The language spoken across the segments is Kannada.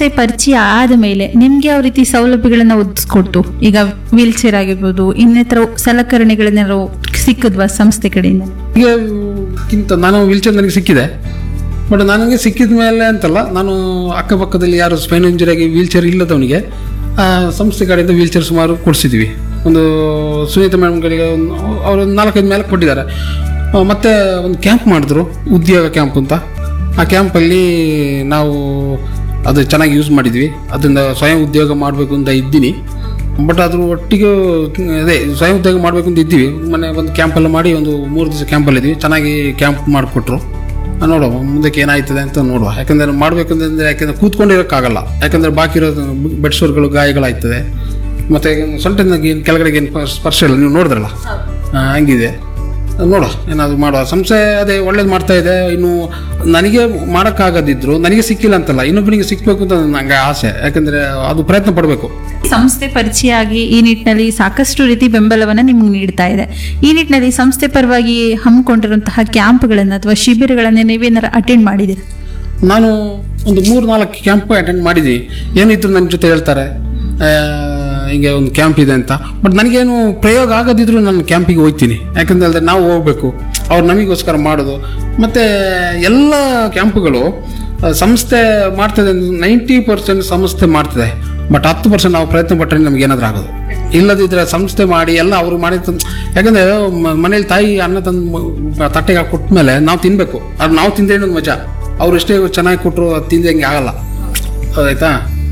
ಸಂಸ್ಥೆ ಪರಿಚಯ ಆದ ಮೇಲೆ ನಿಮ್ಗೆ ಯಾವ ರೀತಿ ಸೌಲಭ್ಯಗಳನ್ನ ಒದಗಿಸ್ಕೊಡ್ತು ಈಗ ವೀಲ್ ಚೇರ್ ಆಗಿರ್ಬೋದು ಇನ್ನಿತರ ಸಲಕರಣೆಗಳನ್ನೆಲ್ಲ ಸಿಕ್ಕದ್ವಾ ಸಂಸ್ಥೆ ಕಡೆಯಿಂದ ಈಗಕ್ಕಿಂತ ನಾನು ವೀಲ್ಚೇರ್ ನನಗೆ ಸಿಕ್ಕಿದೆ ಬಟ್ ನನಗೆ ಸಿಕ್ಕಿದ ಮೇಲೆ ಅಂತಲ್ಲ ನಾನು ಅಕ್ಕಪಕ್ಕದಲ್ಲಿ ಯಾರು ಸ್ಪೈನ್ ಇಂಜುರಿಯಾಗಿ ವೀಲ್ಚೇರ್ ಇಲ್ಲದವನಿಗೆ ಆ, ಸಂಸ್ಥೆ ಕಡೆಯಿಂದ ವೀಲ್ಚೇರ್ ಸುಮಾರು ಕೊಡಿಸಿದ್ವಿ ಒಂದು ಸುನೀತಾ ಮೇಡಮ್ಗಳಿಗೆ ಒಂದು ಅವರು ಒಂದು ನಾಲ್ಕೈದು ಮೇಲೆ ಕೊಟ್ಟಿದ್ದಾರೆ ಆ, ಮತ್ತೆ ಒಂದು ಕ್ಯಾಂಪ್ ಮಾಡಿದ್ರು ಉದ್ಯೋಗ ಕ್ಯಾಂಪ್ ಅಂತ ಆ ಕ್ಯಾಂಪಲ್ಲಿ ನಾವು ಅದು ಚೆನ್ನಾಗಿ ಯೂಸ್ ಮಾಡಿದ್ವಿ ಅದರಿಂದ ಸ್ವಯಂ ಉದ್ಯೋಗ ಮಾಡಬೇಕು ಅಂತ ಇದ್ದೀನಿ ಬಟ್ ಅದ್ರ ಒಟ್ಟಿಗೆ ಅದೇ ಸ್ವಯಂ ಉದ್ಯೋಗ ಮಾಡಬೇಕು ಅಂತ ಇದ್ದೀವಿ ಮೊನ್ನೆ ಒಂದು ಕ್ಯಾಂಪೆಲ್ಲ ಮಾಡಿ ಒಂದು ಮೂರು ದಿವಸ ಕ್ಯಾಂಪಲ್ಲಿ ಇದ್ವಿ ಚೆನ್ನಾಗಿ ಕ್ಯಾಂಪ್ ಮಾಡಿಕೊಟ್ರು ನೋಡುವ ಮುಂದಕ್ಕೆ ಏನಾಯ್ತದೆ ಅಂತ ನೋಡುವ ಯಾಕಂದ್ರೆ ಮಾಡ್ಬೇಕಂತಂದ್ರೆ ಯಾಕಂದ್ರೆ ಕೂತ್ಕೊಂಡಿರೋಕ್ಕಾಗಲ್ಲ ಯಾಕಂದ್ರೆ ಬಾಕಿ ಇರೋದು ಬೆಡ್ಸೋರ್ಗಳು ಗಾಯಗಳಾಯ್ತದೆ ಮತ್ತೆ ಸೊಂಟದ ಕೆಳಗಡೆಗೆ ಏನು ಸ್ಪರ್ಶ ಇಲ್ಲ ನೀವು ನೋಡಿದ್ರಲ್ಲ ಆ, ಹಂಗಿದೆ ನೋಡುವ ಏನಾದ್ರು ಮಾಡುವ ಸಂಸ್ಥೆ ಅದೇ ಒಳ್ಳೇದು ಮಾಡ್ತಾ ಇದೆ ಇನ್ನು ನನಗೆ ಮಾಡೋಕ್ಕಾಗದಿದ್ರು ನನಗೆ ಸಿಕ್ಕಿಲ್ಲ ಅಂತಲ್ಲ ಇನ್ನೊಬ್ಬನಿಗೆ ಸಿಕ್ಬೇಕು ಅಂತ ನನಗೆ ಆಸೆ ಯಾಕಂದ್ರೆ ಅದು ಪ್ರಯತ್ನ ಪಡಬೇಕು ಸಂಸ್ಥೆ ಪರಿಚಯ ಆಗಿ ಈ ನಿಟ್ಟಿನಲ್ಲಿ ಸಾಕಷ್ಟು ರೀತಿ ಬೆಂಬಲವನ್ನ ನಿಮ್ಗೆ ನೀಡ್ತಾ ಇದೆ ಈ ನಿಟ್ಟಿನಲ್ಲಿ ಸಂಸ್ಥೆ ಪರವಾಗಿ ಹಮ್ಮಿಕೊಂಡಿರುವಂತಹ ಕ್ಯಾಂಪ್ಗಳನ್ನ ಅಥವಾ ಶಿಬಿರಗಳನ್ನ ನೀವೇನಾರ ಅಟೆಂಡ್ ಮಾಡಿದ್ದೀರಾ ನಾನು ಒಂದು ಮೂರು ನಾಲ್ಕು ಕ್ಯಾಂಪ್ ಅಟೆಂಡ್ ಮಾಡಿದ್ದೀನಿ ಏನಿದ್ರು ನನ್ನ ಜೊತೆ ಹೇಳ್ತಾರೆ ಆ, ಹಿಂಗೆ ಒಂದು ಕ್ಯಾಂಪ್ ಇದೆ ಅಂತ ಬಟ್ ನನಗೇನು ಪ್ರಯೋಗ ಆಗದಿದ್ರು ನಾನು ಕ್ಯಾಂಪಿಗೆ ಹೋಗ್ತೀನಿ ಯಾಕಂತ ಹೇಳಿದ್ರೆ ನಾವು ಹೋಗ್ಬೇಕು ಅವ್ರು ನಮಗೋಸ್ಕರ ಮಾಡೋದು ಮತ್ತು ಎಲ್ಲ ಕ್ಯಾಂಪುಗಳು ಆ, ಸಂಸ್ಥೆ ಮಾಡ್ತದೆ ನೈಂಟಿ ಪರ್ಸೆಂಟ್ ಸಂಸ್ಥೆ ಮಾಡ್ತದೆ ಬಟ್ ಹತ್ತು ಪರ್ಸೆಂಟ್ ನಾವು ಪ್ರಯತ್ನ ಪಟ್ಟರೆ ನಮ್ಗೆ ಏನಾದರೂ ಆಗೋದು ಇಲ್ಲದಿದ್ರೆ ಸಂಸ್ಥೆ ಮಾಡಿ ಎಲ್ಲ ಅವರು ಮಾಡಿ ತಂದು ಯಾಕಂದ್ರೆ ಮ- ಮನೇಲಿ ತಾಯಿ ಅನ್ನ ತಂದು ಮ- ತಟ್ಟೆಗೆ ಹಾಕಿ ಕೊಟ್ಮೇಲೆ ನಾವು ತಿನ್ಬೇಕು ಅದು ನಾವು ತಿಂದ್ರೆ ಒಂದು ಮಜಾ ಅವ್ರು ಎಷ್ಟೇ ಚೆನ್ನಾಗಿ ಕೊಟ್ಟರು ಅದು ತಿಂದೆ ಹಂಗೆ ಆಗಲ್ಲ ಆಯ್ತಾ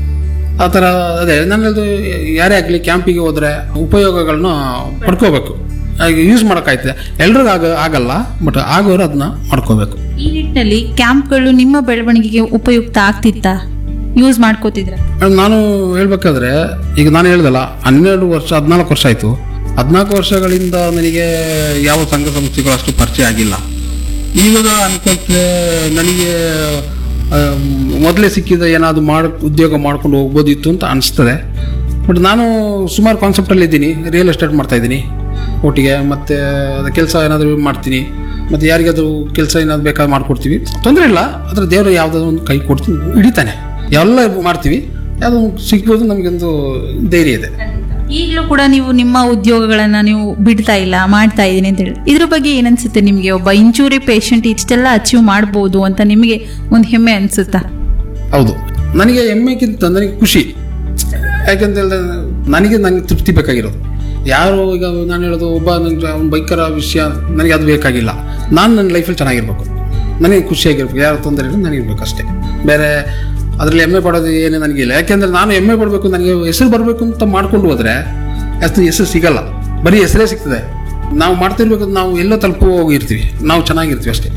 ಆ ಥರ ಅದೇ ನನ್ನದು ಯಾರೇ ಆಗಲಿ ಕ್ಯಾಂಪಿಗೆ ಹೋದ್ರೆ ಉಪಯೋಗಗಳನ್ನ ಪಡ್ಕೋಬೇಕು ಯೂಸ್ ಮಾಡೋಕ್ಕಾಯ್ತದೆ ಎಲ್ರಿಗೂ ಆಗ ಆಗಲ್ಲ ಬಟ್ ಆಗೋರು ಅದನ್ನ ಮಾಡ್ಕೋಬೇಕು ಈ ನಿಟ್ಟಿನಲ್ಲಿ ಕ್ಯಾಂಪ್ಗಳು ನಿಮ್ಮ ಬೆಳವಣಿಗೆಗೆ ಉಪಯುಕ್ತ ಆಗ್ತಿತ್ತಾ ಯೂಸ್ ಮಾಡ್ಕೋತಿದ್ರ ಮೇಡಮ್, ನಾನು ಹೇಳ್ಬೇಕಾದ್ರೆ ಈಗ ನಾನು ಹೇಳ್ದಲ್ಲ ಹನ್ನೆರಡು ವರ್ಷ ಹದಿನಾಲ್ಕು ವರ್ಷ ಆಯಿತು ಹದಿನಾಲ್ಕು ವರ್ಷಗಳಿಂದ ನನಗೆ ಯಾವ ಸಂಘ ಸಂಸ್ಥೆಗಳು ಅಷ್ಟು ಪರಿಚಯ ಆಗಿಲ್ಲ ಇವಾಗ ಅನ್ಕೊಂಡ್ರೆ ನನಗೆ ಆ, ಮೊದಲೇ ಸಿಕ್ಕಿದ ಏನಾದ್ರು ಮಾಡ ಉದ್ಯೋಗ ಮಾಡ್ಕೊಂಡು ಹೋಗ್ಬೋದಿತ್ತು ಅಂತ ಅನಿಸ್ತದೆ ಬಟ್ ನಾನು ಸುಮಾರು ಕಾನ್ಸೆಪ್ಟಲ್ಲಿ ಇದ್ದೀನಿ ರಿಯಲ್ ಎಸ್ಟೇಟ್ ಮಾಡ್ತಾ ಇದ್ದೀನಿ ಒಟ್ಟಿಗೆ ಮತ್ತು ಕೆಲಸ ಏನಾದರೂ ಮಾಡ್ತೀನಿ ಮತ್ತು ಯಾರಿಗಾದ್ರೂ ಕೆಲಸ ಏನಾದ್ರು ಬೇಕಾದ್ರೆ ಮಾಡ್ಕೊಡ್ತೀವಿ ತೊಂದರೆ ಇಲ್ಲ ಅದ್ರ ದೇವರು ಯಾವುದಾದ್ರು ಒಂದು ಕೈ ಕೊಡ್ತೀನಿ ಹಿಡಿತಾನೆ ಎಲ್ಲ ಮಾಡ್ತೀವಿ ಯಾವುದೋ ಒಂದು ಸಿಗ್ಬೋದು ನಮಗೊಂದು ಧೈರ್ಯ ಇದೆ ಈಗಲೂ ಕೂಡ ನೀವು ನಿಮ್ಮ ಉದ್ಯೋಗಗಳನ್ನ ನೀವು ಬಿಡ್ತಾ ಇಲ್ಲ ಮಾಡ್ತಾ ಇದ್ದೀನಿ ಅಂತ ಹೇಳಿ ಇದ್ರ ಬಗ್ಗೆ ಏನನ್ಸುತ್ತೆ ನಿಮಗೆ ಒಬ್ಬ ಇಂಜೂರಿ ಪೇಷಂಟ್ ಇಷ್ಟೆಲ್ಲ ಅಚೀವ್ ಮಾಡ್ಬೋದು ಅಂತ ನಿಮಗೆ ಒಂದು ಹೆಮ್ಮೆ ಅನ್ಸುತ್ತಾ ಹೌದು ನನಗೆ ಹೆಮ್ಮೆಗಿಂತ ನನಗೆ ಖುಷಿ ಯಾಕಂತ ಹೇಳಿದ್ರೆ ನನಗೆ ನನಗೆ ತೃಪ್ತಿ ಬೇಕಾಗಿರೋದು ಯಾರು ಈಗ ನಾನು ಹೇಳೋದು ಒಬ್ಬ ನನ್ನ ಅವ್ನ ಬೈಕರ ವಿಷಯ ನನಗೆ ಅದು ಬೇಕಾಗಿಲ್ಲ ನಾನು ನನ್ನ ಲೈಫಲ್ಲಿ ಚೆನ್ನಾಗಿರ್ಬೇಕು ನನಗೆ ಖುಷಿಯಾಗಿರ್ಬೇಕು ಯಾರು ತೊಂದರೆ ಇಲ್ಲ ನನಗಿರ್ಬೇಕು ಅಷ್ಟೇ ಬೇರೆ ಅದರಲ್ಲಿ ಹೆಮ್ಮೆ ಪಡೋದು ಏನು ನನಗಿಲ್ಲ ಯಾಕೆಂದ್ರೆ ನಾನು ಹೆಮ್ಮೆ ಪಡಬೇಕು ನನಗೆ ಹೆಸರು ಬರಬೇಕು ಅಂತ ಮಾಡ್ಕೊಂಡು ಹೋದ್ರೆ ಅಷ್ಟು ಹೆಸರು ಸಿಗಲ್ಲ ಬರೀ ಹೆಸರೇ ಸಿಗ್ತದೆ ನಾವು ಮಾಡ್ತಿರ್ಬೇಕು ನಾವು ಎಲ್ಲೋ ತಲುಪು ಹೋಗಿರ್ತೀವಿ ನಾವು ಚೆನ್ನಾಗಿರ್ತೀವಿ ಅಷ್ಟೇ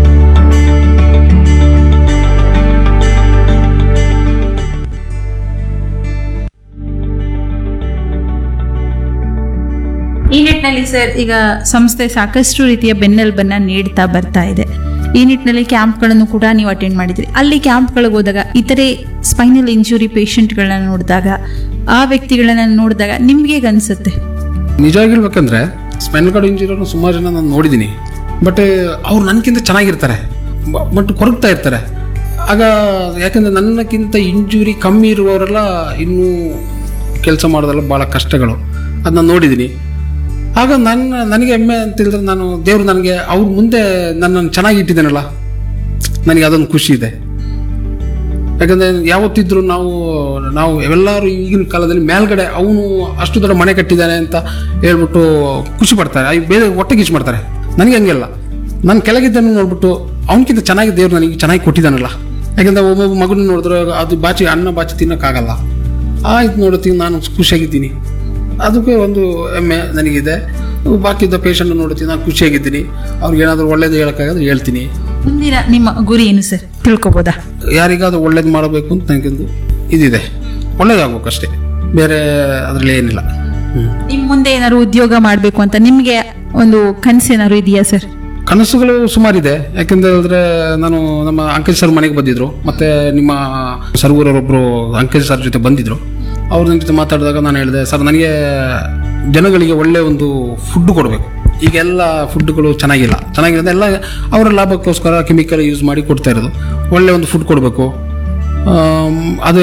ಈ ನಿಟ್ಟಿನಲ್ಲಿ ಸರ್ ಈಗ ಸಂಸ್ಥೆ ಸಾಕಷ್ಟು ರೀತಿಯ ಬೆನ್ನೆಲುಬನ್ನ ನೀಡ್ತಾ ಬರ್ತಾ ಇದೆ ಈ ನಿಟ್ಟಿನಲ್ಲಿ ಕ್ಯಾಂಪ್ಗಳನ್ನು ಕೂಡ ನೀವು ಅಟೆಂಡ್ ಮಾಡಿದ್ರಿ ಅಲ್ಲಿ ಕ್ಯಾಂಪ್ಗಳಿಗೆ ಹೋದಾಗ ಇತರೆ ಸ್ಪೈನಲ್ ಇಂಜುರಿ ಪೇಷಂಟ್ಗಳನ್ನ ನೋಡಿದಾಗ ಆ ವ್ಯಕ್ತಿಗಳನ್ನ ನೋಡಿದಾಗ ನಿಮ್ಗೆ ಹೇಗೆ ಅನ್ಸುತ್ತೆ ನಿಜವಾಗಿ ಹೇಳ್ಬೇಕಂದ್ರೆ ಸ್ಪೈನಲ್ ಕಾರ್ಡ್ ಇಂಜುರಿಯನ್ನು ಸುಮಾರು ಜನ ನಾನು ನೋಡಿದ್ದೀನಿ ಬಟ್ ಅವ್ರು ನನಗಿಂತ ಚೆನ್ನಾಗಿರ್ತಾರೆ ಬಟ್ ಕೊರಗ್ತಾ ಇರ್ತಾರೆ ಆಗ ಯಾಕಂದ್ರೆ ನನ್ನಕ್ಕಿಂತ ಇಂಜುರಿ ಕಮ್ಮಿ ಇರುವವರೆಲ್ಲ ಇನ್ನೂ ಕೆಲಸ ಮಾಡೋದೆಲ್ಲ ಭಾಳ ಕಷ್ಟಗಳು ಅದನ್ನ ನೋಡಿದ್ದೀನಿ ಆಗ ನನ್ನ ನನಗೆ ಹೆಮ್ಮೆ ಅಂತ ಹೇಳಿದ್ರೆ ನಾನು ದೇವರು ನನಗೆ ಅವ್ರ ಮುಂದೆ ನನ್ನನ್ನು ಚೆನ್ನಾಗಿ ಇಟ್ಟಿದ್ದೇನಲ್ಲ ನನಗೆ ಅದೊಂದು ಖುಷಿ ಇದೆ ಯಾಕಂದ್ರೆ ಯಾವತ್ತಿದ್ರು ನಾವು ನಾವು ಎಲ್ಲರೂ ಈಗಿನ ಕಾಲದಲ್ಲಿ ಮೇಲ್ಗಡೆ ಅವನು ಅಷ್ಟು ದೊಡ್ಡ ಮನೆ ಕಟ್ಟಿದ್ದಾನೆ ಅಂತ ಹೇಳ್ಬಿಟ್ಟು ಖುಷಿ ಪಡ್ತಾರೆ ಅಯ್ಯೋ ಬೇರೆ ಹೊಟ್ಟೆ ಕಿಚ್ಚು ಮಾಡ್ತಾರೆ ನನಗೆ ಹಂಗೆಲ್ಲ ನಾನು ಕೆಳಗಿದ್ದನ್ನು ನೋಡ್ಬಿಟ್ಟು ಅವನಕ್ಕಿಂತ ಚೆನ್ನಾಗಿ ದೇವ್ರು ನನಗೆ ಚೆನ್ನಾಗಿ ಕೊಟ್ಟಿದ್ದಾನಲ್ಲ ಯಾಕಂದ್ರೆ ಒಬ್ಬೊಬ್ಬ ಮಗನ ನೋಡಿದ್ರೆ ಅದು ಬಾಚಿ ಅನ್ನ ಬಾಚಿ ತಿನ್ನೋಕ್ಕಾಗಲ್ಲ ಆಯ್ತು ನೋಡುತ್ತೀನಿ ನಾನು ಖುಷಿಯಾಗಿದ್ದೀನಿ ಅದಕ್ಕೆ ಒಂದು ಹೆಮ್ಮೆ ನನಗಿದೆ ಬಾಕಿದ್ದ ಪೇಷಂಟ್ ನೋಡುತ್ತೀನಿ ನಾನು ಖುಷಿಯಾಗಿದ್ದೀನಿ ಅವ್ರಿಗೆ ಏನಾದರೂ ಒಳ್ಳೇದು ಹೇಳೋಕ್ಕಾಗದ್ರೆ ಹೇಳ್ತೀನಿ ಮುಂದಿನ ನಿಮ್ಮ ಗುರಿ ಏನು ಸರ್ ತಿಳ್ಕೊಬೋದಾ ಯಾರಿಗಾದ್ರೂ ಒಳ್ಳೇದು ಮಾಡಬೇಕು ಅಂತ ನನಗೊಂದು ಇದಿದೆ ಒಳ್ಳೇದಾಗ್ಬೇಕು ಅಷ್ಟೇ ಬೇರೆ ಅದರಲ್ಲಿ ಏನಿಲ್ಲ ಹ್ಮ್. ನಿಮ್ ಮುಂದೆ ಏನಾದ್ರು ಉದ್ಯೋಗ ಮಾಡಬೇಕು ಅಂತ ನಿಮ್ಗೆ ಒಂದು ಕನಸೇನಾದ್ರು ಇದೆಯಾ ಸರ್ ಕನಸುಗಳು ಸುಮಾರಿದೆ ಯಾಕೆಂತ ಹೇಳಿದ್ರೆ ನಾನು ನಮ್ಮ ಅಂಕೇಶ್ ಸರ್ ಮನೆಗೆ ಬಂದಿದ್ರು ಮತ್ತೆ ನಿಮ್ಮ ಸರ್ವರೊಬ್ಬರು ಅಂಕೇಶ್ ಸರ್ ಜೊತೆ ಬಂದಿದ್ರು ಅವ್ರ ನನ್ನ ಜೊತೆ ಮಾತಾಡಿದಾಗ ನಾನು ಹೇಳಿದೆ ಸರ್ ನನಗೆ ಜನಗಳಿಗೆ ಒಳ್ಳೆ ಒಂದು ಫುಡ್ ಕೊಡಬೇಕು ಈಗೆಲ್ಲ ಫುಡ್ಗಳು ಚೆನ್ನಾಗಿಲ್ಲ ಚೆನ್ನಾಗಿರೋದು ಎಲ್ಲ ಅವರ ಲಾಭಕ್ಕೋಸ್ಕರ ಕೆಮಿಕಲ್ ಯೂಸ್ ಮಾಡಿ ಕೊಡ್ತಾ ಇರೋದು ಒಳ್ಳೆ ಒಂದು ಫುಡ್ ಕೊಡಬೇಕು ಅದು